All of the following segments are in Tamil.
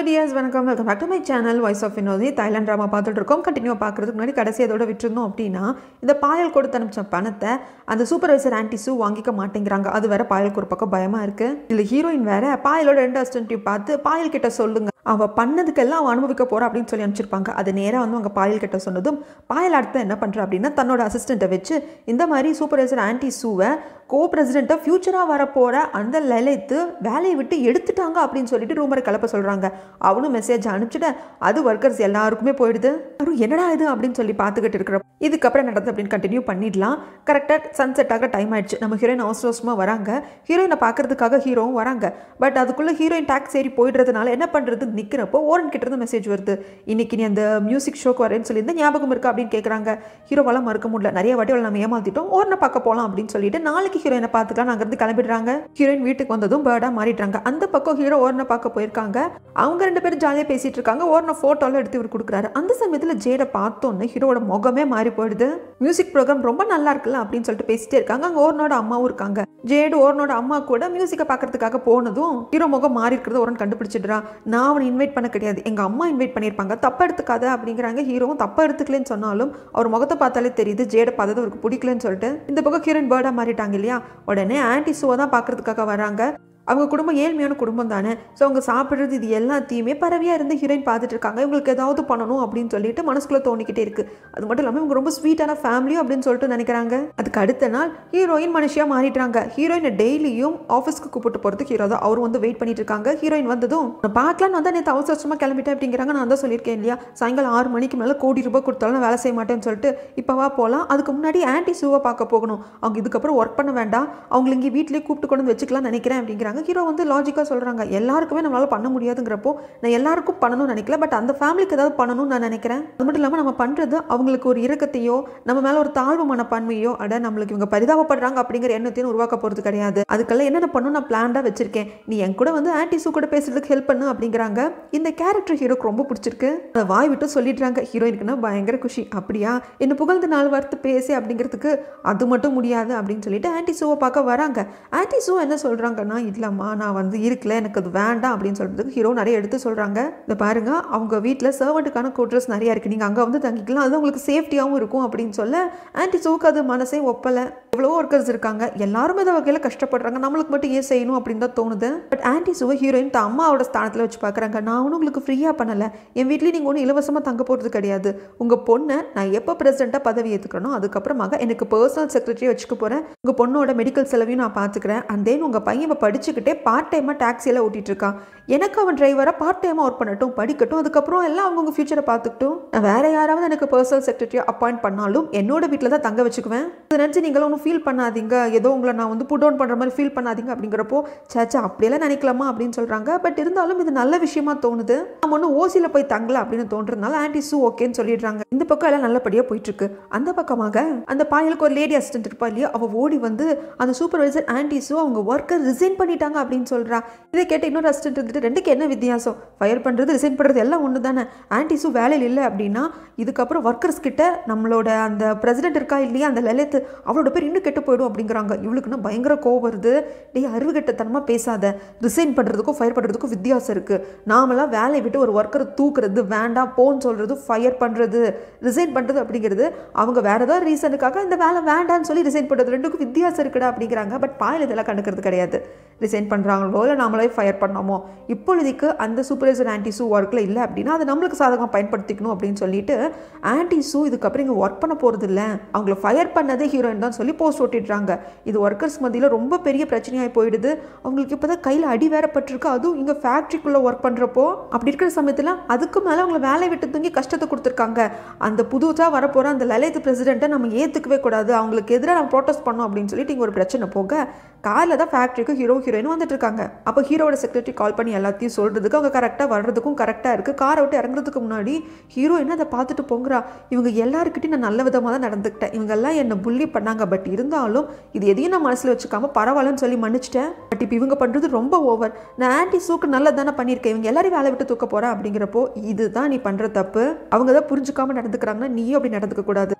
டியர்ஸ் வணக்கம் welcome back to my channel voice of Vinodhi Thailand drama பார்த்துட்டு இருக்கோம் கண்டினியூ பார்க்குறதுக்கு முன்னாடி கடைசி அதோட விட்டுருந்தோம் அப்படின்னா இந்த பாயல் கொடுத்து அனுப்பிச்ச பணத்தை அந்த சூப்பர்வைசர் ஆன்டிஸும் வாங்கிக்க மாட்டேங்கிறாங்க அது வேற பாயலுக்கு ஒரு பக்கம் பயமாக இருக்கு இல்லை ஹீரோயின் வேற பாயலோட ரெண்டு அசிஸ்டன்ட்டையும் பார்த்து பாயல் கிட்ட சொல்லுங்க அவ பண்ணதுக்கெல்லாம் அவன் அனுபவிக்க போறா அப்படின்னு சொல்லி அனுப்பிச்சிருப்பாங்க அது நேராக வந்து அவங்க பாயல் கிட்ட சொன்னதும் பாயல் அடுத்து என்ன பண்ணுறா அப்படின்னா தன்னோட அசிஸ்டண்ட்டை வச்சு இந்த மாதிரி சூப்பர்வைசர் ஆன்டி சூவை கோ பிரசிடெண்ட்டாக ஃப்யூச்சராக வரப்போகிற அந்த லலித்து வேலையை விட்டு எடுத்துட்டாங்க அப்படின்னு சொல்லிட்டு ரூமரை கிளப்ப சொல்கிறாங்க அவனும் மெசேஜ் அனுப்பிச்சிட்டு அது ஒர்க்கர்ஸ் எல்லாருக்குமே போயிடுது அப்புறம் என்னடா இது அப்படின்னு சொல்லி பார்த்துக்கிட்டு இருக்கிற இதுக்கப்புறம் நடந்தது அப்படின்னு கண்டினியூ பண்ணிடலாம் கரெக்டாக சன்செட் ஆக டைம் ஆயிடுச்சு நம்ம ஹீரோயின் அவசர அவசரமாக வராங்க ஹீரோயினை பார்க்கறதுக்காக ஹீரோவும் வராங்க பட் அதுக்குள்ளே ஹீரோயின் டாக்ஸ் ஏறி போயிடுறதுனால என்ன பண்ணுறது நிற்கிறப்போ ஓரன் கிட்ட இருந்து மெசேஜ் வருது இன்னைக்கு நீ அந்த மியூசிக் ஷோக்கு வரேன்னு சொல்லியிருந்தா ஞாபகம் இருக்கா அப்படின்னு கேட்குறாங்க ஹீரோவால் மறுக்க முடியல நிறைய வாட்டி அவளை நம்ம ஏமாத்திட்டோம் ஓரனை பார்க்க போகலாம் அப்படின்னு சொல்லிட்டு நாளைக்கு ஹீரோயினை பார்த்துக்கலாம் அங்கேருந்து கிளம்பிடுறாங்க ஹீரோயின் வீட்டுக்கு வந்ததும் பேர்டாக மாறிடுறாங்க அந்த பக்கம் ஹீரோ ஓரனை பார்க்க போயிருக்காங்க அவங்க ரெண்டு பேரும் ஜாலியாக பேசிட்டு இருக்காங்க ஓரனை ஃபோட்டோலாம் எடுத்து இவர் கொடுக்குறாரு அந்த சமயத்தில் ஜேடை பார்த்தோன்னே ஹீரோவோட முகமே மாறி போயிடுது மியூசிக் ப்ரோக்ராம் ரொம்ப நல்லா இருக்குல்ல அப்படின்னு சொல்லிட்டு பேசிட்டே இருக்காங்க அங்கே ஓரனோட அம்மாவும் இருக்காங்க ஜேடு ஓரனோட அம்மா கூட மியூசிக்கை பார்க்கறதுக்காக போனதும் ஹீரோ முகம் மாறி இருக்கிறத ஓரன் கண்டுபிடிச்சிடுறா நான் அவனை இன்வைட் பண்ண கிடையாது எங்கள் அம்மா இன்வைட் பண்ணியிருப்பாங்க தப்பா எடுத்துக்காத அப்படிங்கிறாங்க ஹீரோவும் தப்பா எடுத்துக்கலன்னு சொன்னாலும் அவர் முகத்தை பார்த்தாலே தெரியுது ஜேடை பார்த்தது அவருக்கு பிடிக்கலன்னு சொல்லிட்டு இந்த பக்கம் ஹீரோயின் பேர்டாக மாறிட்டாங்க இல்லையா உடனே ஆன்டி சுவை தான் பார்க்கறதுக்காக வராங்க அவங்க குடும்பம் ஏழ்மையான குடும்பம் தானே ஸோ அவங்க சாப்பிட்றது இது எல்லாத்தையுமே பறவையாக இருந்து ஹீரோயின் பார்த்துட்டு இருக்காங்க இவங்களுக்கு ஏதாவது பண்ணணும் அப்படின்னு சொல்லிட்டு மனசுக்குள்ளே தோணிக்கிட்டே இருக்கு அது மட்டும் இல்லாமல் இவங்க ரொம்ப ஸ்வீட்டான ஃபேமிலியும் அப்படின்னு சொல்லிட்டு நினைக்கிறாங்க அதுக்கு அடுத்த நாள் ஹீரோயின் மனுஷியாக மாறிடுறாங்க ஹீரோயினை டெய்லியும் ஆஃபீஸ்க்கு கூப்பிட்டு போகிறதுக்கு ஹீரோ தான் அவர் வந்து வெயிட் பண்ணிட்டு இருக்காங்க ஹீரோயின் வந்ததும் நான் பார்க்கலாம் நான் தான் நேற்று அவசர அவசரமாக கிளம்பிட்டேன் அப்படிங்கிறாங்க நான் தான் சொல்லியிருக்கேன் இல்லையா சாயங்காலம் ஆறு மணிக்கு மேலே கோடி ரூபாய் கொடுத்தாலும் நான் வேலை செய்ய மாட்டேன்னு சொல்லிட்டு இப்போ வா போகலாம் அதுக்கு முன்னாடி ஆன்டி சூவை பார்க்க போகணும் அவங்க இதுக்கப்புறம் ஒர்க் பண்ண வேண்டாம் அவங்களை இங்கே வீட்லேயே கூப்பிட்டு கொண்டு வந்து வச்சுக்கலாம் நினைக்கிறேன் அப்படிங்கிறாங்க ஹீரோ வந்து லாஜிக்காக சொல்கிறாங்க எல்லாருக்குமே நம்மளால் பண்ண முடியாதுங்கிறப்போ நான் எல்லாருக்கும் பண்ணணும்னு நினைக்கல பட் அந்த ஃபேமிலிக்கு ஏதாவது பண்ணணும்னு நான் நினைக்கிறேன் அது மட்டும் இல்லாமல் நம்ம பண்ணுறது அவங்களுக்கு ஒரு இறக்கத்தையோ நம்ம மேலே ஒரு தாழ்வு மனப்பான்மையோ அட நம்மளுக்கு இவங்க பரிதாபப்படுறாங்க அப்படிங்கிற எண்ணத்தையும் உருவாக்க போகிறது கிடையாது அதுக்கெல்லாம் என்னென்ன பண்ணணும் நான் பிளான்டாக வச்சிருக்கேன் நீ என் கூட வந்து ஆன்டி சூ கூட பேசுறதுக்கு ஹெல்ப் பண்ணு அப்படிங்கிறாங்க இந்த கேரக்டர் ஹீரோக்கு ரொம்ப பிடிச்சிருக்கு அதை வாய் விட்டு சொல்லிடுறாங்க ஹீரோயினுக்குன்னா பயங்கர குஷி அப்படியா என்ன புகழ்ந்து நாலு வார்த்தை பேசி அப்படிங்கிறதுக்கு அது மட்டும் முடியாது அப்படின்னு சொல்லிட்டு ஆன்டி சூவை பார்க்க வராங்க ஆன்டி சூ என்ன சொல்கிறாங்கன்னா இல்லைம்மா நான் வந்து இருக்கல எனக்கு அது வேண்டாம் அப்படின்னு சொல்கிறதுக்கு ஹீரோ நிறைய எடுத்து சொல்கிறாங்க இந்த பாருங்க அவங்க வீட்டில் சர்வெண்ட்டுக்கான கோட்ரஸ் நிறையா இருக்குது நீங்கள் அங்கே வந்து தங்கிக்கலாம் அது உங்களுக்கு சேஃப்டியாகவும் இருக்கும் அப்படின்னு சொல்ல ஆன்டி சூக்கு அது மனசே ஒப்பலை எவ்வளோ ஒர்க்கர்ஸ் இருக்காங்க எல்லாரும் இந்த வகையில் கஷ்டப்படுறாங்க நம்மளுக்கு மட்டும் ஏன் செய்யணும் அப்படின்னு தான் தோணுது பட் ஆன்டி சுவை ஹீரோயின் தான் அம்மாவோட ஸ்தானத்தில் வச்சு பார்க்குறாங்க நான் ஒன்றும் உங்களுக்கு ஃப்ரீயாக பண்ணலை என் வீட்லேயும் நீங்கள் ஒன்றும் இலவசமாக தங்க போகிறது கிடையாது உங்கள் பொண்ணை நான் எப்போ பிரசிடெண்ட்டாக பதவி ஏற்றுக்கணும் அதுக்கப்புறமாக எனக்கு பர்சனல் செக்ரட்டரி வச்சுக்க போகிறேன் உங்கள் பொண்ணோட மெடிக்கல் செலவையும் நான் பார்த்துக்கிறேன் அண்ட் தென் உங்கள் பையன் இப்போ படிச்சுக்கிட்டே பார்ட் டைமாக டாக்ஸியில் ஓட்டிகிட்டு இருக்கான் எனக்கு அவன் டிரைவராக பார்ட் டைமாக ஒர்க் பண்ணட்டும் படிக்கட்டும் அதுக்கப்புறம் எல்லாம் அவங்கவுங்க ஃபியூச்சரை பார்த்துக்கிட்டும் நான் வேற யாராவது எனக்கு பர்சனல் செக்ரட்டரி அப்பாயிண்ட் பண்ணாலும் என்னோட வீட்டில் தான் தங்க வச்சுக்குவேன் இதை நினச்சி நீங்களும் ஒன்றும் ஃபீல் பண்ணாதீங்க ஏதோ உங்களை நான் வந்து புட் டவுன் பண்ணுற மாதிரி ஃபீல் பண்ணாதீங்க அப்படிங்கிறப்போ சேச்சா அப்படியெல்லாம் நினைக்கலாமா அப்படின்னு சொல்கிறாங்க பட் இருந்தாலும் இது நல்ல விஷயமா தோணுது நம்ம ஒன்றும் ஓசியில் போய் தங்கல அப்படின்னு தோன்றதுனால ஆன்டி சூ ஓகேன்னு சொல்லிடுறாங்க இந்த பக்கம் எல்லாம் நல்லபடியாக போயிட்டு இருக்கு அந்த பக்கமாக அந்த பாயலுக்கு ஒரு லேடி அசிஸ்டன்ட் இருப்பா இல்லையா அவள் ஓடி வந்து அந்த சூப்பர்வைசர் ஆன்டி சூ அவங்க ஒர்க்கர் ரிசைன் பண்ணிட்டாங்க அப்படின்னு சொல்கிறா இதை கேட்ட இன்னொரு அசிஸ்டன்ட் இருந்துட்டு ரெண்டுக்கு என்ன வித்தியாசம் ஃபயர் பண்ணுறது ரிசைன் பண்ணுறது எல்லாம் ஒன்று தானே ஆன்டி சூ வேலையில் இல்லை அப்படின்னா இதுக்கப்புறம் ஒர்க்கர்ஸ் கிட்ட நம்மளோட அந்த பிரசிடென்ட் இருக்கா இல்லையா அந்த லலித் அவளோட பேர் இன்னும் கெட்டு போயிடும் அப்படிங்கிறாங்க இவளுக்குன்னா பயங்கர கோவம் வருது டேய் அறிவுகெட்டத்தனமாக பேசாத ரிசைன் பண்ணுறதுக்கும் ஃபயர் பண்ணுறதுக்கும் வித்தியாசம் இருக்குது நாமெல்லாம் வேலையை விட்டு ஒரு ஒர்க்கரை தூக்குறது வேண்டாம் போன்னு சொல்கிறது ஃபயர் பண்ணுறது ரிசைன் பண்ணுறது அப்படிங்கிறது அவங்க வேற ஏதாவது ரீசனுக்காக இந்த வேலை வேண்டாம்னு சொல்லி ரிசைன் பண்ணுறது ரெண்டுக்கும் வித்தியாசம் இருக்குடா அப்படிங்கிறாங்க பட் பாயில் இதெல்லாம் கண்டுக்கிறது கிடையாது ரிசைன் பண்ணுறாங்களோ இல்லை நாமளே ஃபயர் பண்ணாமோ இப்பொழுதைக்கு அந்த சூப்பர்வைசர் ஆன்டி சூ ஒர்க்கில் இல்லை அப்படின்னா அதை நம்மளுக்கு சாதகமாக பயன்படுத்திக்கணும் அப்படின்னு சொல்லிட்டு ஆன்டி சூ இதுக்கப்புறம் இங்கே ஒர்க் பண்ண போகிறது இல்லை அவங்கள ஃபயர் பண்ணதே ஹீரோயின் தான் சொல்லி போஸ்ட் ஓட்டிடுறாங்க இது ஒர்க்கர்ஸ் மத்தியில் ரொம்ப பெரிய பிரச்சனையாகி போயிடுது அவங்களுக்கு இப்போ தான் கையில் அடி வேற பட்டிருக்கு அதுவும் இங்கே ஃபேக்ட்ரிக்குள்ளே ஒர்க் பண்ணுறப்போ அப்படி இருக்கிற சமயத்தில் அதுக்கு மேலே அவங்கள வேலை விட்டு தூங்கி கஷ்டத்தை கொடுத்துருக்காங்க அந்த புதுசாக வரப்போகிற அந்த லலித் பிரசிடெண்ட்டை நம்ம ஏற்றுக்கவே கூடாது அவங்களுக்கு எதிராக நம்ம ப்ரோட்டஸ்ட் பண்ணோம் அப்படின்னு சொல்லிட்டு இங்கே ஒரு பிரச்சனை போக காரில் தான் ஃபேக்ட்ரிக்கு ஹீரோ ஹீரோயின் வந்துட்டு இருக்காங்க அப்போ ஹீரோட செக்ரட்டரி கால் பண்ணி எல்லாத்தையும் சொல்கிறதுக்கு அவங்க கரெக்டாக வர்றதுக்கும் கரெக்டாக இருக்குது காரை விட்டு இறங்குறதுக்கு முன்னாடி ஹீரோயின் அதை பார்த்துட்டு போங்கிறா இவங்க எல்லாருக்கிட்டையும் நான் நல்ல விதமாக தான் நடந்துக்கிட்டேன் இவங்கெல்லாம் என்னை புள்ளி பண்ணாங்க பட் இருந்தாலும் இது எதையும் நான் மனசில் வச்சுக்காம பரவாயில்லன்னு சொல்லி மன்னிச்சிட்டேன் பட் இப்போ இவங்க பண்ணுறது ரொம்ப ஓவர் நான் ஆன்டி சூக்கு நல்லது தானே பண்ணியிருக்கேன் இவங்க எல்லாரையும் வேலை விட்டு தூக்க போகிறேன் அப்படிங்கிறப்போ இதுதான் நீ பண்ணுற தப்பு அவங்க தான் புரிஞ்சுக்காம நடந்துக்கிறாங்கன்னா நீயும் அப்படி நடந்துக்க கூடாது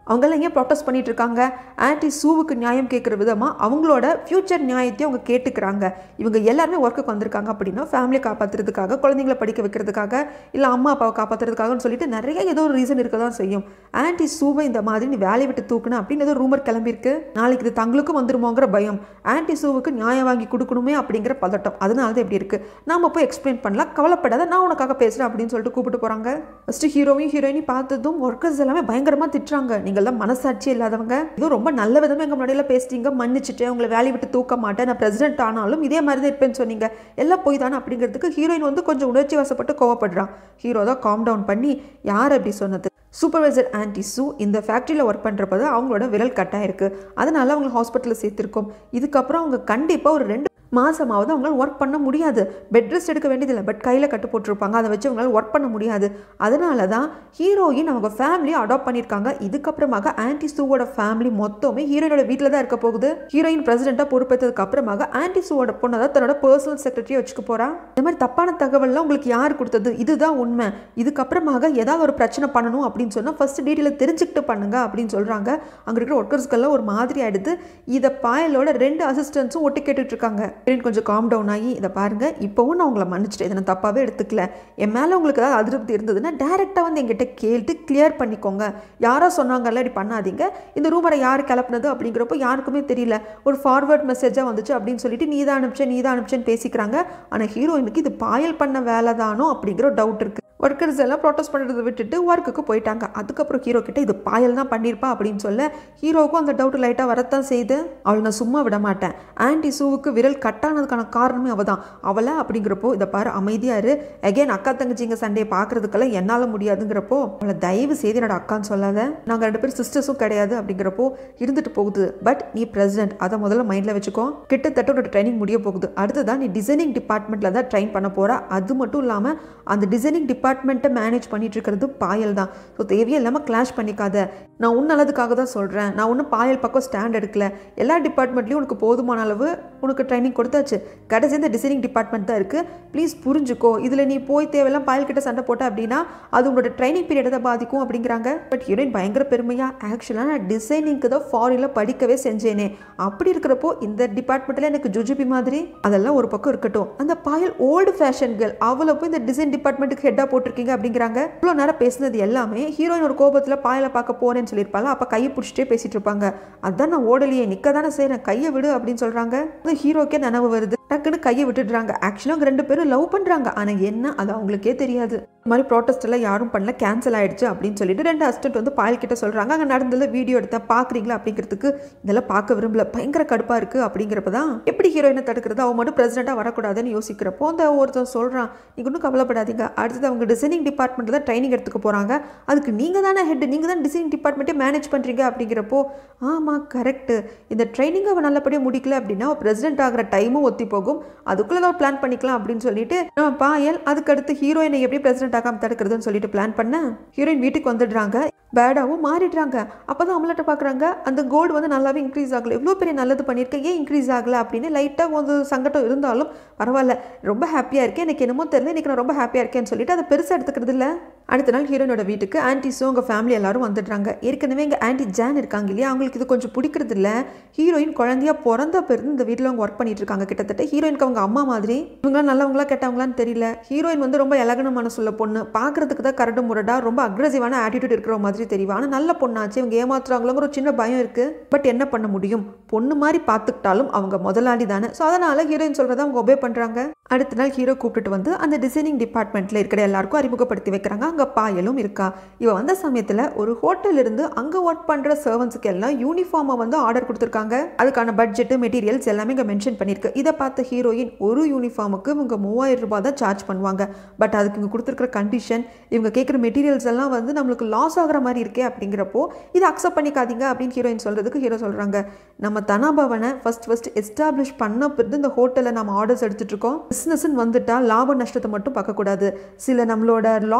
அவங்கெல்லாம் ஏன் ப்ரொட்டஸ்ட் பண்ணிட்டு இருக்காங்க ஆன்டி சூவுக்கு நியாயம் கேட்குற விதமாக அவங்களோட ஃப்யூச்சர் நியாயத்தையும் அவங்க கேட்டுக்கிறாங்க இவங்க எல்லாருமே ஒர்க்குக்கு வந்திருக்காங்க அப்படின்னா ஃபேமிலியை காப்பாற்றுறதுக்காக குழந்தைங்களை படிக்க வைக்கிறதுக்காக இல்லை அம்மா அப்பாவை காப்பாற்றுறதுக்காகன்னு சொல்லிட்டு நிறைய ஏதோ ஒரு ரீசன் இருக்க தான் செய்யும் ஆன்டி சூவை இந்த மாதிரி நீ வேலையை விட்டு தூக்கணும் அப்படின்னு ஏதோ ரூமர் கிளம்பியிருக்கு நாளைக்கு இது தங்களுக்கும் வந்துருமோங்கிற பயம் ஆன்டி சூவுக்கு நியாயம் வாங்கி கொடுக்கணுமே அப்படிங்கிற பதட்டம் அதனால தான் இப்படி இருக்கு நாம போய் எக்ஸ்பிளைன் பண்ணலாம் கவலைப்படாத நான் உனக்காக பேசுகிறேன் அப்படின்னு சொல்லிட்டு கூப்பிட்டு போகிறாங்க ஃபஸ்ட்டு ஹீரோவையும் ஹீரோயினையும் பார்த்ததும் ஒர்க்கர்ஸ் எல்லாமே பயங்கரமாக திட்டுறாங்க நீங்கள்லாம் மனசாட்சி இல்லாதவங்க இதுவும் ரொம்ப நல்ல விதமாக எங்கள் முன்னாடியில் பேசிட்டீங்க மன்னிச்சுட்டு உங்களை வேலையை விட்டு தூக்க மாட்டேன் நான் பிரசிடென்ட் ஆனாலும் இதே மாதிரி தான் இருப்பேன்னு சொன்னீங்க எல்லாம் போய் தானே அப்படிங்கிறதுக்கு ஹீரோயின் வந்து கொஞ்சம் உணர்ச்சி வசப்பட்டு கோவப்படுறான் ஹீரோ தான் காம் டவுன் பண்ணி யார் அப்படி சொன்னது சூப்பர்வைசர் ஆன்டி சூ இந்த ஃபேக்ட்ரியில் ஒர்க் பண்ணுறப்ப தான் அவங்களோட விரல் கட்டாயிருக்கு அதனால அவங்க ஹாஸ்பிட்டலில் சேர்த்துருக்கோம் இதுக்கப்புறம் அவங்க கண்டிப்பாக ஒரு ரெண்டு மாதமாவது அவங்களால ஒர்க் பண்ண முடியாது பெட் ரெஸ்ட் எடுக்க வேண்டியதில்லை பட் கையில் கட்டு போட்டிருப்பாங்க அதை வச்சு அவங்களால ஒர்க் பண்ண முடியாது அதனால தான் ஹீரோயின் அவங்க ஃபேமிலியை அடாப்ட் பண்ணியிருக்காங்க இதுக்கப்புறமாக ஆன்டி சூவோட ஃபேமிலி மொத்தமே ஹீரோயினோட வீட்டில் தான் இருக்க போகுது ஹீரோயின் பிரசிடென்ட்டாக பொறுப்பேற்றதுக்கு அப்புறமாக ஆன்டி சூவோட பொண்ணை தான் தன்னோட பர்சனல் செக்ரட்டரியை வச்சுக்க போறா இந்த மாதிரி தப்பான தகவல்லாம் உங்களுக்கு யார் கொடுத்தது இதுதான் உண்மை இதுக்கப்புறமாக ஏதாவது ஒரு பிரச்சனை பண்ணணும் அப்படின்னு சொன்னால் ஃபர்ஸ்ட் டீட்டெயிலை தெரிஞ்சுக்கிட்டு பண்ணுங்க அப்படின்னு சொல்கிறாங்க அங்கே இருக்கிற ஒர்க்கர்ஸ்க்கெல்லாம் ஒரு மாதிரி ஆயிடுது இதை பாயலோட ரெண்டு அசிஸ்டன்ஸும் ஒட்டி கேட்டுட்டு இருக்காங்க ஹீரோயின் கொஞ்சம் காம் டவுன் ஆகி இதை பாருங்க இப்போவும் நான் உங்களை மன்னிச்சிட்டேன் இதை நான் தப்பாகவே எடுத்துக்கல என் மேலே உங்களுக்கு ஏதாவது அதிருப்தி இருந்ததுன்னா டேரெக்டாக வந்து என்கிட்ட கேட்டு கிளியர் பண்ணிக்கோங்க யாரோ சொன்னாங்கல்ல இப்படி பண்ணாதீங்க இந்த ரூமரை யார் கிளப்புனது அப்படிங்கிறப்போ யாருக்குமே தெரியல ஒரு ஃபார்வர்ட் மெசேஜாக வந்துச்சு அப்படின்னு சொல்லிட்டு நீ தான் அனுப்பிச்சேன் நீ தான் அனுப்பிச்சேன்னு பேசிக்கிறாங்க ஆனால் ஹீரோயினுக்கு இது பாயல் பண்ண வேலை தானோ அப்படிங்கிற ஒரு டவுட் இருக்குது ஒர்க்கர்ஸ் எல்லாம் ப்ரொட்டஸ்ட் பண்ணுறதை விட்டுட்டு ஒர்க்குக்கு போயிட்டாங்க அதுக்கப்புறம் ஹீரோ கிட்ட இது பாயல் தான் பண்ணியிருப்பா அப்படின்னு சொல்ல ஹீரோவுக்கும் அந்த டவுட் லைட்டாக வரத்தான் செய்து அவளை நான் சும்மா விட மாட்டேன் ஆன்டி சூவுக்கு விரல் கட்டானதுக்கான காரணமே அவள் தான் அவளை அப்படிங்கிறப்போ இதை பாரு அமைதியாக இரு அகைன் அக்கா தங்கச்சிங்க சண்டையை பார்க்கறதுக்கெல்லாம் என்னால் முடியாதுங்கிறப்போ அவளை தயவு செய்து என்னோட அக்கான்னு சொல்லாத நாங்கள் ரெண்டு பேரும் சிஸ்டர்ஸும் கிடையாது அப்படிங்கிறப்போ இருந்துட்டு போகுது பட் நீ பிரசிடென்ட் அதை முதல்ல மைண்டில் வச்சுக்கோ கிட்டத்தட்ட உன்னோட ட்ரைனிங் முடிய போகுது அடுத்ததான் நீ டிசைனிங் டிபார்ட்மெண்ட்டில் தான் ட்ரைன் பண்ண போகிற அது மட்டும் இல்லாமல் அந்த டிசைனிங் டிபார்ட்மெண்ட்டை மேனேஜ் பண்ணிட்டு இருக்கிறது பாயல் தான் ஸோ தேவையே இல்லாமல் கிளாஷ் பண்ணிக்காத நான் உன் நல்லதுக்காக தான் சொல்கிறேன் நான் ஒன்றும் பாயல் பக்கம் ஸ்டாண்ட் எடுக்கல எல்லா டிபார்ட்மெண்ட்லேயும் உனக்கு போதுமான அளவு உனக்கு ட்ரைனிங் கொடுத்தாச்சு கடைசி இந்த டிசைனிங் டிபார்ட்மெண்ட் தான் இருக்குது ப்ளீஸ் புரிஞ்சுக்கோ இதில் நீ போய் தேவையெல்லாம் பாயல் கிட்ட சண்டை போட்ட அப்படின்னா அது உன்னோட ட்ரைனிங் பீரியடை தான் பாதிக்கும் அப்படிங்கிறாங்க பட் ஹீரோயின் பயங்கர பெருமையாக ஆக்சுவலாக நான் டிசைனிங்க்கு தான் ஃபாரினில் படிக்கவே செஞ்சேனே அப்படி இருக்கிறப்போ இந்த டிபார்ட்மெண்ட்டில் எனக்கு ஜுஜுபி மாதிரி அதெல்லாம் ஒரு பக்கம் இருக்கட்டும் அந்த பாயல் ஓல்டு ஃபேஷன் கேர்ள் அவளை போய் இந்த டிசைன் டிபார்ட்மெண்ட்டுக்கு ஹெட்டாக போட்டிருக்கீங்க அப்படிங்கிறாங்க இவ்வளோ நேரம் பேசுனது எல்லாமே ஹீரோயின் ஒரு கோபத்தில் பாயலை பார்க்க போறேன்னு சொல்லியிருப்பாங்க அப்போ கையை பிடிச்சிட்டே பேசிட்டு இருப்பாங்க அதான் நான் ஓடலையே நிற்க தானே செய்கிறேன் கையை விடு அப்படின்னு சொல்கிறாங்க அந்த ஹீரோக்கே நினைவு வருது டக்குன்னு கையை விட்டுடுறாங்க ஆக்சுவலாக அவங்க ரெண்டு பேரும் லவ் பண்ணுறாங்க ஆனால் என்ன அது அவங்களுக்கே தெரியாது இந்த மாதிரி ப்ராட்டஸ்ட் எல்லாம் யாரும் பண்ணல கேன்சல் ஆயிடுச்சு அப்படின்னு சொல்லிட்டு ரெண்டு அசிஸ்டன்ட் வந்து பாயல் கிட்ட சொல்கிறாங்க அங்கே நடந்ததில் வீடியோ எடுத்தேன் பார்க்குறீங்களா அப்படிங்கிறதுக்கு இதெல்லாம் பார்க்க விரும்பல பயங்கர கடுப்பாக இருக்குது அப்படிங்கிறப்ப தான் எப்படி ஹீரோயினை தடுக்கிறது அவன் மட்டும் பிரசிடெண்ட்டாக வரக்கூடாதுன்னு யோசிக்கிறப்போ அந்த ஒருத்தன் சொல்கிறான் நீங்க ஒன்றும் கவலைப்படாதீங்க அடுத்தது அவங்க டிசைனிங் டிபார்ட்மெண்ட்டில் தான் ட்ரைனிங் எடுத்துக்க போகிறாங்க அதுக்கு நீங்கள் தானே ஹெட் நீங்கள் தான் டிசைனிங் டிபார்ட்மெண்ட்டே மேனேஜ் பண்ணுறீங்க அப்படிங்கிறப்போ ஆமாம் கரெக்டு இந்த ட்ரைனிங் அவன் நல்லபடியாக முடிக்கல அப்படின்னா பிரசிடென்ட் ஆகிற டைமும் ஒத்தி போகும் அதுக்குள்ளே தான் பிளான் பண்ணிக்கலாம் அப்படின்னு சொல்லிட்டு நம்ம பாயல் அதுக்கடுத்து ஹீரோயினை எப்படி பிரசிடென்ட் ஆகாம தடுக்கிறதுன்னு சொல்லிட்டு பிளான் பண்ண ஹீரோயின் வீட்டுக்கு வந்துடுறாங்க பேடாவும் மாறிடுறாங்க அப்போ தான் அவங்கள்ட்ட பார்க்குறாங்க அந்த கோல்டு வந்து நல்லாவே இன்க்ரீஸ் ஆகலை எவ்வளோ பெரிய நல்லது பண்ணியிருக்கேன் ஏன் இன்க்ரீஸ் ஆகலை அப்படின்னு லைட்டாக கொஞ்சம் சங்கடம் இருந்தாலும் பரவாயில்ல ரொம்ப ஹாப்பியாக இருக்கேன் எனக்கு என்னமோ தெரியல இன்றைக்கி நான் ரொம்ப ஹாப்பியாக இருக்கேன்னு சொல்லிட்டு அதை பெருசாக எடுத்துக்கிறது இல்லை அடுத்த நாள் ஹீரோனோட வீட்டுக்கு ஆன்டிஸும் அவங்க ஃபேமிலி எல்லாரும் வந்துடுறாங்க ஏற்கனவே எங்கள் ஆன்டி ஜான் இருக்காங்க இல்லையா அவங்களுக்கு இது கொஞ்சம் பிடிக்கிறது இல்லை ஹீரோயின் குழந்தையா பிறந்த பிறகு இந்த வீட்டில் அவங்க ஒர்க் பண்ணிட்டு இருக்காங்க கிட்டத்தட்ட ஹீரோயினுக்கு அவங்க அம்மா மாதிரி இவங்களாம் நல்லவங்களா கெட்டவங்களான்னு தெரியல ஹீரோயின் வந்து ரொம்ப இலகன மனசுள்ள பொண்ணு பார்க்கறதுக்கு தான் கரடு முரடா ரொம்ப அக்ரெசிவான ஆட்டிடியூட் இருக்கிற மாதிரி தெரியவா ஆனால் நல்ல பொண்ணாச்சு இவங்க ஏமாத்துறாங்களோங்கிற ஒரு சின்ன பயம் இருக்கு பட் என்ன பண்ண முடியும் பொண்ணு மாதிரி பார்த்துக்கிட்டாலும் அவங்க முதலாளி தானே ஸோ அதனால ஹீரோயின் சொல்றதை அவங்க ஒபே பண்றாங்க அடுத்த நாள் ஹீரோ கூப்பிட்டுட்டு வந்து அந்த டிசைனிங் டிபார்ட்மெண்ட்ல இருக்கிற எல்லாருக்கும் அறிமுகப்படுத்தி வைக்கிறாங்க அங்க பாயலும் இருக்கா இவ வந்த சமயத்துல ஒரு ஹோட்டல் இருந்து அங்க ஒர்க் பண்ற சர்வன்ஸுக்கு எல்லாம் யூனிஃபார்மை வந்து ஆர்டர் கொடுத்துருக்காங்க அதுக்கான பட்ஜெட் மெட்டீரியல்ஸ் எல்லாமே இங்க மென்ஷன் பண்ணிருக்கு இதை பார்த்த ஹீரோயின் ஒரு யூனிஃபார்முக்கு இவங்க மூவாயிரம் ரூபாய் தான் சார்ஜ் பண்ணுவாங்க பட் அதுக்கு இங்க கொடுத்துருக்கிற கண்டிஷன் இவங்க கேட்குற மெட்டீரியல்ஸ் எல்லாம் வந்து நம்மளுக்கு லாஸ் ஆகுற மாதிரி இருக்கே அப்படிங்கிறப்போ இதை அக்செப்ட் பண்ணிக்காதீங்க அப்படின்னு ஹீரோயின் சொல்றதுக்கு ஹீரோ சொல்றாங்க நம்ம தனாபவனை ஃபர்ஸ்ட் ஃபர்ஸ்ட் எஸ்டாப்ளிஷ் பண்ண பிறகு இந்த ஹோட்டலில் நம்ம ஆர்டர்ஸ் எடுத்துட்டு இருக்கோம் பிஸ்னஸ்ன்னு வந்துட்டா லாப நஷ்டத்தை மட்டும் பார்க்கக்கூடாது சில நம்மளோட லாயலாக இருக்கிற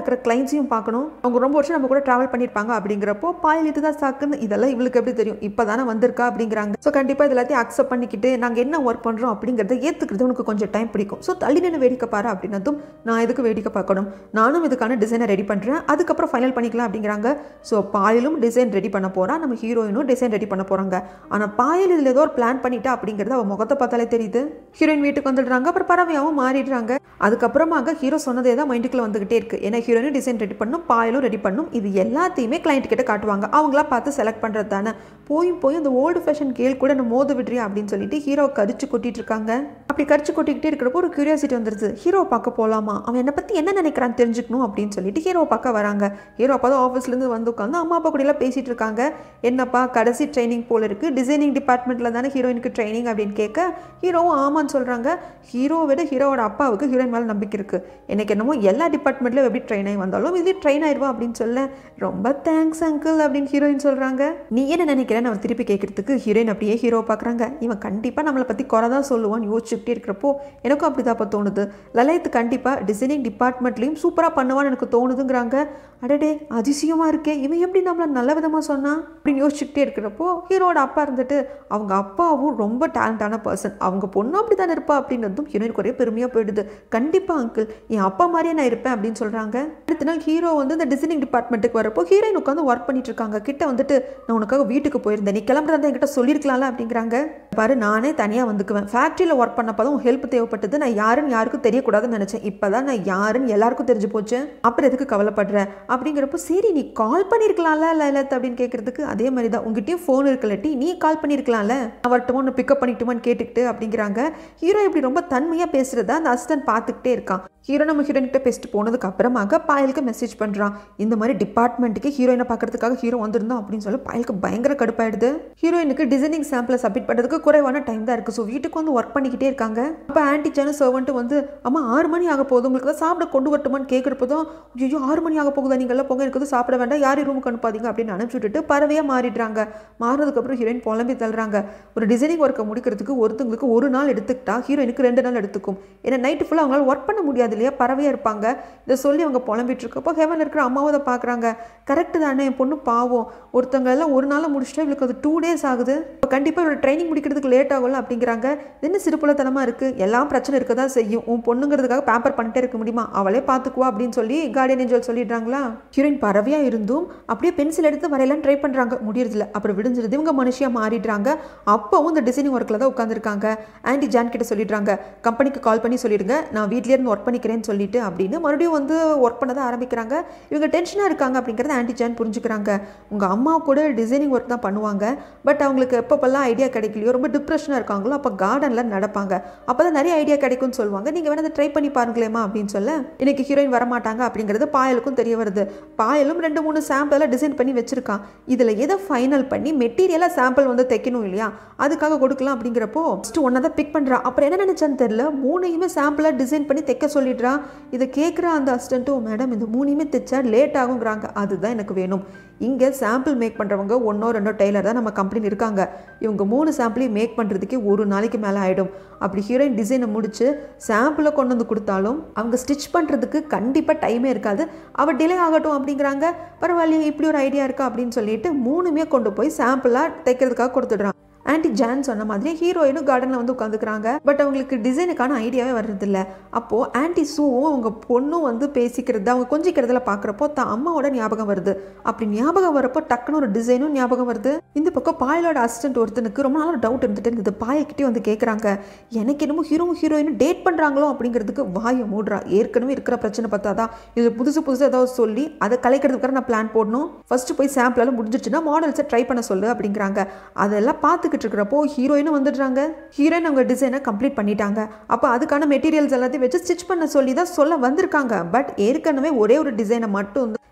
இருக்கிற கிளைண்ட்ஸையும் பார்க்கணும் அவங்க ரொம்ப வருஷம் நம்ம கூட ட்ராவல் பண்ணியிருப்பாங்க அப்படிங்கிறப்போ பாயல் இதுதான் சாக்குன்னு இதெல்லாம் இவளுக்கு எப்படி தெரியும் இப்போ தானே வந்திருக்கா அப்படிங்கிறாங்க ஸோ கண்டிப்பாக இது எல்லாத்தையும் அக்செப்ட் பண்ணிக்கிட்டு நாங்கள் என்ன ஒர்க் பண்ணுறோம் அப்படிங்கிறத ஏற்றுக்கிறது உனக்கு கொஞ்சம் டைம் பிடிக்கும் ஸோ தள்ளி நின்று வேடிக்கை பாரு அப்படின்னதும் நான் எதுக்கு வேடிக்கை பார்க்கணும் நானும் இதுக்கான டிசைனை ரெடி பண்ணுறேன் அதுக்கப்புறம் ஃபைனல் பண்ணிக்கலாம் அப்படிங்கிறாங்க ஸோ பாயலும் டிசைன் ரெடி பண்ண போகிறா நம்ம ஹீரோயினும் டிசைன் ரெடி பண்ண போகிறாங்க ஆனால் பாயல் இதில் ஏதோ ஒரு பிளான் பண்ணிட்டா அப்படிங்கிறது அவள் முகத்தை பார்த்தாலே தெரியுது ஹீரோயின் வீட்டுக்கு வந்துடுறாங்க அப்புறம் பறவையாகவும் மாறிடுறாங்க அதுக்கப்புறமாக ஹீரோ சொன்னதே தான் மைண்டுக்குள்ள வந்துகிட்டே இருக்கு ஏன்னா ஹீரோயினும் டிசைன் ரெடி பண்ணும் பாயலும் ரெடி பண்ணும் இது எல்லாத்தையுமே கிளைண்ட் கிட்ட காட்டுவாங்க அவங்களா பார்த்து செலக்ட் பண்ணுறது தானே போயும் போய் அந்த ஓல்டு ஃபேஷன் கேள் கூட என்ன மோத விடுறியா அப்படின்னு சொல்லிட்டு ஹீரோ கரிச்சு கொட்டிட்டு இருக்காங்க அப்படி கரிச்சு கொட்டிக்கிட்டே இருக்கிறப்போ ஒரு கியூரியாசிட்டி வந்துருது ஹீரோவை பார்க்க போகலாமா அவன் என்னை பற்றி என்ன நினைக்கிறான்னு தெரிஞ்சுக்கணும் அப்படின்னு சொல்லிட்டு ஹீரோவை பார்க்க வராங்க ஹீரோ அப்போ தான் ஆஃபீஸ்லேருந்து வந்து உட்காந்து அம்மா அப்பா கூடலாம் பேசிகிட்டு இருக்காங்க என்னப்பா கடைசி ட்ரைனிங் போல இருக்குது டிசைனிங் டிபார்ட்மெண்ட்டில் தானே ஹீரோயினுக்கு ட்ரைனிங் அப்படின்னு கேட்க ஹீரோவும் ஆமான்னு சொல்கிறாங்க ஹீரோவை விட ஹீரோவோட அப்பாவுக்கு ஹீரோயின் மேலே நம்பிக்கை இருக்குது எனக்கு என்னமோ எல்லா டிபார்ட்மெண்ட்லையும் எப்படி ட்ரெயின் ஆகி வந்தாலும் இதுலேயும் ட்ரெயின் ஆயிடுவா அப்படின்னு சொல்ல ரொம்ப தேங்க்ஸ் அங்கிள் அப்படின்னு ஹீரோயின் சொல்கிறாங்க நீ என்ன நினைக்கிறேன்னு அவர் திருப்பி கேட்குறதுக்கு ஹீரோயின் அப்படியே ஹீரோ பார்க்குறாங்க இவன் கண்டிப்பாக நம்மளை பற்றி குறை தான் சொல்லுவான்னு யோசிச்சுக்கிட்டே இருக்கிறப்போ எனக்கும் அப்படி தான் தோணுது லலித் கண்டிப்பாக டிசைனிங் டிபார்ட்மெண்ட்லேயும் சூப்பராக பண்ணுவான்னு எனக்கு தோணுதுங்கிறாங்க அடடே அதிசயமாக இருக்கே இவன் எப்படி நம்மளை நல்ல விதமாக சொன்னான் அப்படின்னு யோசிச்சுக்கிட்டே இருக்கிறப்போ ஹீரோட அப்பா இருந்துட்டு அவங்க அப்பாவும் ரொம்ப டேலண்டான பர்சன் அவங்க பொண்ணும் அப்படி தானே இருப்பா அப்படிங்கிறதும் ஹீரோயினுக்கு ஒரே பெருமையாக போயிடுது கண்டிப்பாக அங்கிள் என் அப்பா மாதிரியே நான் இருப்பேன் அப்படின்னு சொல்கிறாங்க அடுத்த நாள் ஹீரோ வந்து இந்த டிசைனிங் டிபார்ட்மெண்ட்டுக்கு வரப்போ ஹீரோயின் உட்காந்து ஒர்க் பண்ணிட்டு இருக்காங்க கிட்ட வந்துட்டு நான் உனக்காக வீட்டுக்கு போயிருந்தேன் நீ கிளம்புறதா என்கிட்ட சொல்லியிருக்கலாம்ல அப்படிங்கிறாங்க பாரு நானே தனியாக வந்துக்குவேன் ஃபேக்ட்ரியில் ஒர்க் பண்ணப்போ தான் ஹெல்ப் தேவைப்பட்டது நான் யாருன்னு யாருக்கும் தெரியக்கூடாதுன்னு நினச்சேன் இப்போ தான் நான் யாருன்னு எல்லாருக்கும் தெரிஞ்சு போச்சு அப்புறம் எதுக்கு கவலைப்படுற அப்படிங்கிறப்போ சரி நீ கால் பண்ணியிருக்கலாம்ல லலித் அப்படின்னு கேட்குறதுக்கு அதே மாதிரி தான் உங்ககிட்டயும் ஃபோன் இருக்கலட்டி நீ கால் பண்ணியிருக்கலாம்ல அவர்கிட்ட ஒன்று பிக்கப் பண்ணிட்டுமான்னு கேட்டுக்கிட்டு அப்படிங்கிறாங்க ஹீரோ இப்படி ரொம்ப தன்மையாக பேசுகிறத அந்த அசிஸ்டன்ட் பார்த்துக்கிட்டே இருக்கான் ஹீரோ நம்ம ஹீரோயின் கிட்ட பேசிட்டு போனதுக்கு அப்புறமாக பாயலுக்கு மெசேஜ் பண்ணுறான் இந்த மாதிரி டிபார்ட்மெண்ட்டுக்கு ஹீரோயினை பார்க்கறதுக்காக ஹீரோ வந்திருந்தோம் அப்படின்னு சொல்லி பாயலுக்கு பயங்கர கடுப்பாயிடுது ஹீரோயினுக்கு டிசைனிங் சாம்பிளை சப்மிட் பண்ணுறதுக்கு குறைவான டைம் தான் இருக்குது ஸோ வீட்டுக்கு வந்து ஒர்க் பண்ணிக்கிட்டே இருக்காங்க அப்போ ஆன்டி சேனல் சர்வெண்ட்டு வந்து அம்மா ஆறு மணி ஆக போகுது உங்களுக்கு தான் சாப்பிட கொண்டு வரட்டுமான்னு கேட்குறப்போ தான் ஐயோ ஆறு மணி ஆக போகுதா நீங்கள்லாம் போங்க எனக்கு வந்து சாப்பிட வேண்டாம் யாரும் ரூமுக்கு அனுப்பாதீங்க அப்படின்னு அனுப்பிச்சு விட்டுட்டு பறவையாக மாறிடுறாங்க மாறினதுக்கப்புறம் ஹீரோயின் புலம்பி தள்ளுறாங்க ஒரு டிசைனிங் ஒர்க்கை முடிக்கிறதுக்கு ஒருத்தங்களுக்கு ஒரு நாள் எடுத்துக்கிட்டா ஹீரோயினுக்கு ரெண்டு நாள் எடுத்துக்கும் ஏன்னா நைட்டு ஃபுல்லாக அவங்களால ஒர்க் பண்ண முடியாது இல்லையா பறவையாக இருப்பாங்க இதை சொல்லி அவங்க புலம்பிட்டு இருக்கப்போ ஹெவன் இருக்கிற அம்மாவை அதை பார்க்குறாங்க கரெக்டு தானே என் பொண்ணு பாவம் ஒருத்தவங்க எல்லாம் ஒரு நாள் முடிச்சுட்டா இவளுக்கு அது டூ டேஸ் ஆகுது இப்போ கண்டிப்பாக இவரோட ட்ரைனிங் முடிக்கிறதுக்கு லேட் ஆகும்ல அப்படிங்கிறாங்க இது என்ன சிறுப்புலத்தனமாக இருக்குது எல்லாம் பிரச்சனை இருக்க தான் செய்யும் உன் பொண்ணுங்கிறதுக்காக பேப்பர் பண்ணிட்டே இருக்க முடியுமா அவளே பார்த்துக்குவா அப்படின்னு சொல்லி கார்டியன் ஏஞ்சல் சொல்லிடுறாங்களா ஹீரோயின் பறவையாக இருந்தும் அப்படியே பென்சில் எடுத்து வரையலாம் ட்ரை பண்ணுறாங்க முடியறதில்ல அப்புறம் விடிஞ்சிருது இவங்க மனுஷியாக மாறிடுறாங்க அப்போவும் இந்த டிசைனிங் ஒர்க்கில் தான் உட்காந்துருக்காங்க ஆண்டி ஜான் கிட்ட சொல்லிடுறாங்க கம்பெனிக்கு கால் பண்ணி சொல்லிடுங்க நான் வீட்லயே இருந்து ஒர்க் பண்ணிக்கிறேன்னு சொல்லிட்டு அப்படின்னு மறுபடியும் வந்து ஒர்க் பண்ண தான் ஆரம்பிக்கிறாங்க இவங்க டென்ஷனாக இருக்காங்க அப்படிங்கிறத ஆண்டி ஜான் புரிஞ்சுக்கிறாங்க உங்கள் அம்மா கூட டிசைனிங் ஒர்க் தான் பண்ணுவாங்க பட் அவங்களுக்கு எப்பப்பெல்லாம் ஐடியா கிடைக்கலையோ ரொம்ப டிப்ரெஷனாக இருக்காங்களோ அப்போ கார்டனில் நடப்பாங்க அப்போ தான் நிறைய ஐடியா கிடைக்கும்னு சொல்லுவாங்க நீங்கள் வேணா அதை ட்ரை பண்ணி பாருங்களேம்மா அப்படின்னு சொல்ல இன்னைக்கு ஹீரோயின் வரமாட்டாங்க அப்படிங்கிறது பாயலுக்கும் தெரிய வருது பாயலும் ரெண்டு மூணு சாம்பிளெல்லாம் டிசைன் பண்ணி வச்சிருக்கான் இதில் எதை ஃபைனல் பண்ணி மெட்டீரியலாக சாம்பிள் வந்து தைக்கணும் இல்லையா அதுக்காக கொடுக்கலாம் அப்படிங்கிறப்போ ஃபஸ்ட்டு ஒன்றா தான் பிக் பண்ணுறா அப்புறம் என்ன நினச்சான்னு தெரில மூணையுமே சாம்பிளாக டிசைன் பண்ணி தைக்க சொல்லிடுறா இதை கேட்குற அந்த அசிஸ்டண்ட்டும் மேடம் இந்த மூணையுமே தைச்சா லேட் ஆகுங்கிறாங்க அதுதான் எனக்கு வேணும் இங்கே சாம்பிள் மேக் பண்ணுறவங்க ஒன்றோ ரெண்டோ டெய்லர் தான் நம்ம கம்பெனி இருக்காங்க இவங்க மூணு சாம்பிளையும் மேக் பண்ணுறதுக்கே ஒரு நாளைக்கு மேலே ஆகிடும் அப்படி ஹீரோயின் டிசைனை முடிச்சு சாம்பிளை கொண்டு வந்து கொடுத்தாலும் அவங்க ஸ்டிச் பண்ணுறதுக்கு கண்டிப்பாக டைமே இருக்காது அவள் டிலே ஆகட்டும் அப்படிங்கிறாங்க பரவாயில்லையே இப்படி ஒரு ஐடியா இருக்கா அப்படின்னு சொல்லிட்டு மூணுமே கொண்டு போய் சாம்பிளாக தைக்கிறதுக்காக கொடுத்துடுறான் ஆன்டி ஜான் சொன்ன மாதிரி ஹீரோயினும் கார்டனில் வந்து உட்காந்துக்கிறாங்க பட் அவங்களுக்கு டிசைனுக்கான ஐடியாவே வர்றதில்ல அப்போது ஆன்டி சூவும் அவங்க பொண்ணும் வந்து பேசிக்கிறது அவங்க கொஞ்சிக்கிறதுல பார்க்குறப்போ தான் அம்மாவோட ஞாபகம் வருது அப்படி ஞாபகம் வரப்போ டக்குன்னு ஒரு டிசைனும் ஞாபகம் வருது இந்த பக்கம் பாயலோட அசிஸ்டன்ட் ஒருத்தனுக்கு ரொம்ப நாள் டவுட் இருந்துட்டு இருந்தது பாயக்கிட்டே வந்து கேட்குறாங்க எனக்கு என்னமோ ஹீரோவும் ஹீரோயினும் டேட் பண்ணுறாங்களோ அப்படிங்கிறதுக்கு வாயை மூடுறா ஏற்கனவே இருக்கிற பிரச்சனை பார்த்தாதான் இது புதுசு புதுசு ஏதாவது சொல்லி அதை கலைக்கிறதுக்காக நான் பிளான் போடணும் ஃபர்ஸ்ட் போய் சாம்பிளெல்லாம் முடிஞ்சிச்சுன்னா மாடல்ஸை ட்ரை பண்ண சொல்லு அப்படிங்கிறாங்க அதெல்லாம் பார்த்துக்கிட்டு இருக்கிறப்போ ஹீரோயினும் வந்துடுறாங்க ஹீரோயின் அவங்க டிசைனை கம்ப்ளீட் பண்ணிட்டாங்க அப்போ அதுக்கான மெட்டீரியல்ஸ் எல்லாத்தையும் வச்சு ஸ்டிச் பண்ண சொல்லி தான் சொல்ல வந்திருக்காங்க பட் ஏற்கனவே ஒரே ஒரு டிசைனை மட்டும் வந்து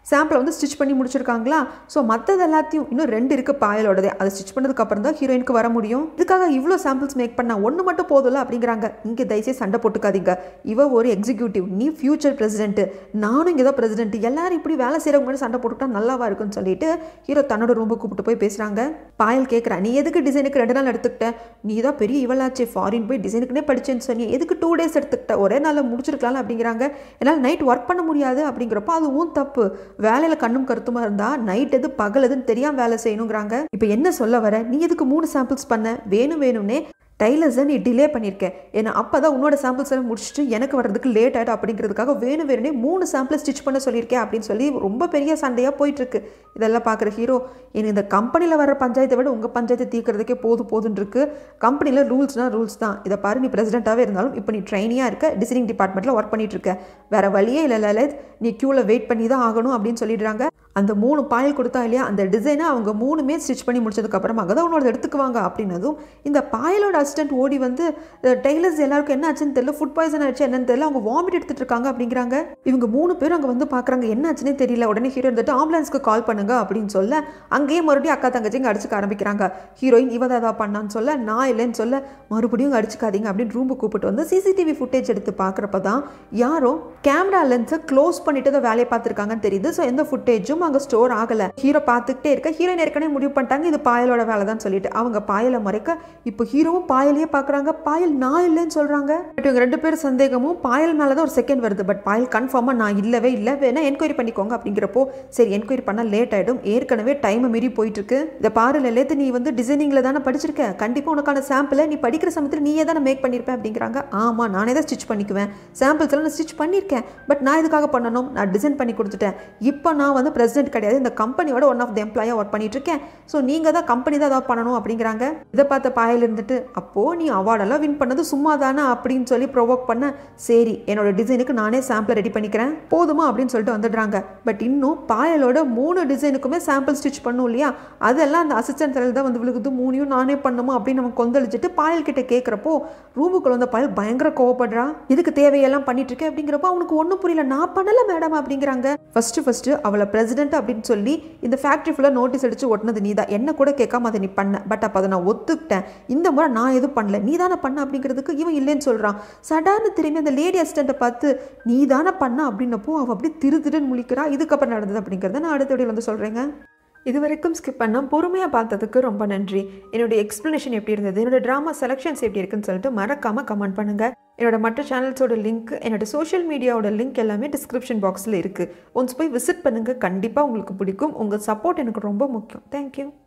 சாம்பிளை வந்து ஸ்டிச் பண்ணி முடிச்சிருக்காங்களா ஸோ மற்றது எல்லாத்தையும் இன்னும் ரெண்டு இருக்குது பாயலோடதே அதை ஸ்டிச் பண்ணதுக்கு அப்புறம் தான் ஹீரோயினுக்கு வர முடியும் இதுக்காக இவ்வளோ சாம்பிள்ஸ் மேக் பண்ணா ஒன்று மட்டும் போதும்ல அப்படிங்கிறாங்க இங்கே தயவுசெய்து சண்டை போட்டுக்காதீங்க இவ ஒரு எக்ஸிக்யூட்டிவ் நீ ஃபியூச்சர் பிரசிடென்ட் நானும் இங்கே தான் பிரசிடென்ட் எல்லாரும் இப்படி வேலை செய்கிறவங்க முன்னாடி சண்டை போட்டுட்டா நல்லாவா இருக்குன்னு சொல்லிட்டு ஹீரோ தன்னோட ரூம்பை கூப்பிட்டு போய் பேசுகிறாங்க பாயல் கேட்குறா நீ எதுக்கு டிசைனுக்கு ரெண்டு நாள் எடுத்துக்கிட்ட நீ தான் பெரிய இவளாச்சே ஃபாரின் போய் டிசைனுக்குனே படிச்சேன்னு சொன்னி எதுக்கு டூ டேஸ் எடுத்துக்கிட்ட ஒரே நாளில் முடிச்சிருக்கலாம் அப்படிங்கிறாங்க என்னால் நைட் ஒர்க் பண்ண முடியாது அப்படிங்கிறப்ப அதுவும் தப்பு வேலையில் கண்ணும் கருத்துமா இருந்தால் நைட் எது பகல் எதுன்னு தெரியாமல் வேலை செய்யணுங்கிறாங்க இப்போ என்ன சொல்ல வர நீ எதுக்கு மூணு சாம்பிள்ஸ் பண்ண வேணும் வேணும்னே டைலர்ஸை நீ டிலே பண்ணியிருக்கேன் ஏன்னா அப்போ தான் உன்னோட சாம்பிள்ஸ் எல்லாம் முடிச்சுட்டு எனக்கு வர்றதுக்கு லேட் ஆகிடும் அப்படிங்கிறதுக்காக வேணும் வேணும்னே மூணு சாம்பிளை ஸ்டிச் பண்ண சொல்லியிருக்கேன் அப்படின்னு சொல்லி ரொம்ப பெரிய சண்டையாக போயிட்டுருக்கு இதெல்லாம் பார்க்குற ஹீரோ எனக்கு இந்த கம்பெனியில் வர பஞ்சாயத்தை விட உங்கள் பஞ்சாயத்தை தீர்க்கறதுக்கே போது போதுன்னு இருக்கு கம்பெனியில் ரூல்ஸ்னால் ரூல்ஸ் தான் இதை பாரு நீ பிரசிடென்ட்டாகவே இருந்தாலும் இப்போ நீ ட்ரைனியாக இருக்க டிசைனிங் டிபார்ட்மெண்ட்டில் ஒர்க் பண்ணிட்டு இருக்க வேற வழியே இல்லை லலித் நீ க்யூவில் வெயிட் பண்ணி தான் ஆகணும் அப்படின்னு சொல்லிடுறாங்க அந்த மூணு பாயல் கொடுத்தா இல்லையா அந்த டிசைனை அவங்க மூணுமே ஸ்டிச் பண்ணி முடிச்சதுக்கப்புறமாக தான் உன்னோட எடுத்துக்குவாங்க அப்படின்னதும் இந்த பாயலோட அசிஸ்டன்ட் ஓடி வந்து டெய்லர்ஸ் எல்லாருக்கும் என்ன ஆச்சுன்னு தெரியல ஃபுட் பாய்சன் ஆச்சு என்னன்னு தெரியல அவங்க வாமிட் எடுத்துட்டு இருக்காங்க அப்படிங்கிறாங்க இவங்க மூணு பேரும் அங்கே வந்து பார்க்குறாங்க என்ன ஆச்சுன்னே தெரியல உடனே ஹீரோ இருந்துட்டு ஆம்புலன்ஸ்க்கு கால் பண்ணுங்க அப்படின்னு சொல்ல அங்கேயே மறுபடியும் அக்கா தங்கச்சிங்க அடிச்சுக்க ஆரம்பிக்கிறாங்க ஹீரோயின் இவ தான் ஏதாவது பண்ணான்னு சொல்ல நான் இல்லைன்னு சொல்ல மறுபடியும் அடிச்சுக்காதீங்க அப்படின்னு ரூமுக்கு கூப்பிட்டு வந்து சிசிடிவி ஃபுட்டேஜ் எடுத்து பார்க்குறப்ப தான் யாரோ கேமரா லென்ஸை க்ளோஸ் பண்ணிட்டு தான் வேலையை பார்த்துருக்காங்கன்னு தெரியுது ஸோ எந்த ஃபுட்டேஜும் அங்கே ஸ்டோர் ஆகலை ஹீரோ பார்த்துக்கிட்டே இருக்க ஹீரோயின் ஏற்கனவே முடிவு பண்ணிட்டாங்க இது பாயலோட வேலை தான் சொல்லிட்டு அவங்க பாயலை மறைக்க இப்போ ஹீரோவும் பாயலையே பார்க்குறாங்க பாயல் நான் இல்லைன்னு சொல்கிறாங்க பட் இவங்க ரெண்டு பேரும் சந்தேகமும் பாயல் மேலே தான் ஒரு செகண்ட் வருது பட் பாயல் கன்ஃபார்மாக நான் இல்லவே இல்லை வேணா என்கொயரி பண்ணிக்கோங்க அப்படிங்கிறப்போ சரி என்கொயரி பண்ணால் லேட் ஆகிடும் ஏற்கனவே டைமை மீறி போயிட்டு இருக்கு இதை பாரு லலேத்து நீ வந்து டிசைனிங்கில் தானே படிச்சிருக்க கண்டிப்பாக உனக்கான சாம்பிளை நீ படிக்கிற சமயத்தில் நீயே தானே மேக் பண்ணியிருப்பேன் அப்படிங்கிறாங்க ஆமாம் நானே தான் ஸ்டிச் பண்ணிக்குவேன் சாம்பிள்ஸ் எல்லாம் நான் ஸ்டிச் பண்ணியிருக்கேன் பட் நான் இதுக்காக பண்ணணும் நான் டிசைன் பண்ணி கொடுத்துட்டேன் இப்போ நான் வந்து பிரசிடென்ட் கிடையாது இந்த கம்பெனியோட ஒன் ஆஃப் த எம்ப்ளாயாக ஒர்க் பண்ணிட்டு இருக்கேன் ஸோ நீங்கள் தான் கம்பெனி தான் ஏதாவது பண்ணணும் அப்படிங்கிறாங்க இதை பார்த்த பாயில் இருந்துட்டு அப்போது நீ அவார்டெல்லாம் வின் பண்ணது சும்மா தானே அப்படின்னு சொல்லி ப்ரொவோக் பண்ண சரி என்னோட டிசைனுக்கு நானே சாம்பிளை ரெடி பண்ணிக்கிறேன் போதுமா அப்படின்னு சொல்லிட்டு வந்துடுறாங்க பட் இன்னும் பாயலோட மூணு டிசைனுக்குமே சாம்பிள் ஸ்டிச் பண்ணும் இல்லையா அதெல்லாம் அந்த அசிஸ்டன்ட் தலையில் தான் வந்து விழுகுது மூணையும் நானே பண்ணுமா அப்படின்னு நம்ம கொந்தளிச்சுட்டு பாயல் கிட்ட கேட்குறப்போ ரூமுக்குள்ள வந்த பாயல் பயங்கர கோவப்படுறா இதுக்கு தேவையெல்லாம் பண்ணிட்டு இருக்கேன் அப்படிங்கிறப்போ அவனுக்கு ஒன்றும் புரியல நான் பண்ணல மேடம் அப்படிங்கிறாங்க ஃபர்ஸ்ட் ஃபர்ஸ்ட் அவளை பிரசிடென்ட் அப்படின்னு சொல்லி இந்த ஃபேக்ட்ரி ஃபுல்லாக நோட்டீஸ் அடிச்சு ஒட்டினது நீ தான் என்ன கூட கேட்காம அதை நீ பண்ண பட் அப்போ அதை நான் ஒத்துக்கிட்டேன் இந்த முறை நான் எதுவும் பண்ணல நீ தானே பண்ண அப்படிங்கிறதுக்கு இவன் இல்லைன்னு சொல்கிறான் சடான்னு திரும்பி அந்த லேடி அசிஸ்டண்ட்டை பார்த்து நீ தானே பண்ண அப்படின்னப்போ அவள் அப்படி திரு திருன்னு முழிக்கிறா இதுக்கப்புறம் நடந்தது அப்படிங்கிறத நான் அடுத்த வீடியோவில் வந்து சொல்கிறேங்க இது வரைக்கும் ஸ்கிப் பண்ணால் பொறுமையாக பார்த்ததுக்கு ரொம்ப நன்றி என்னுடைய எக்ஸ்ப்ளனேஷன் எப்படி இருந்தது என்னோட ட்ராமா செலெக்ஷன்ஸ் எப்படி இருக்குன்னு சொல்லிட்டு மறக்காமல் கமெண்ட் பண்ணுங்கள் என்னோட மற்ற சேனல்ஸோட லிங்க் என்னோட சோஷியல் மீடியாவோட லிங்க் எல்லாமே டிஸ்கிரிப்ஷன் பாக்ஸில் இருக்குது ஒன்ஸ் போய் விசிட் பண்ணுங்கள் கண்டிப்பாக உங்களுக்கு பிடிக்கும் உங்கள் சப்போர்ட் எனக்கு ரொம்ப முக்கியம் தேங்க்யூ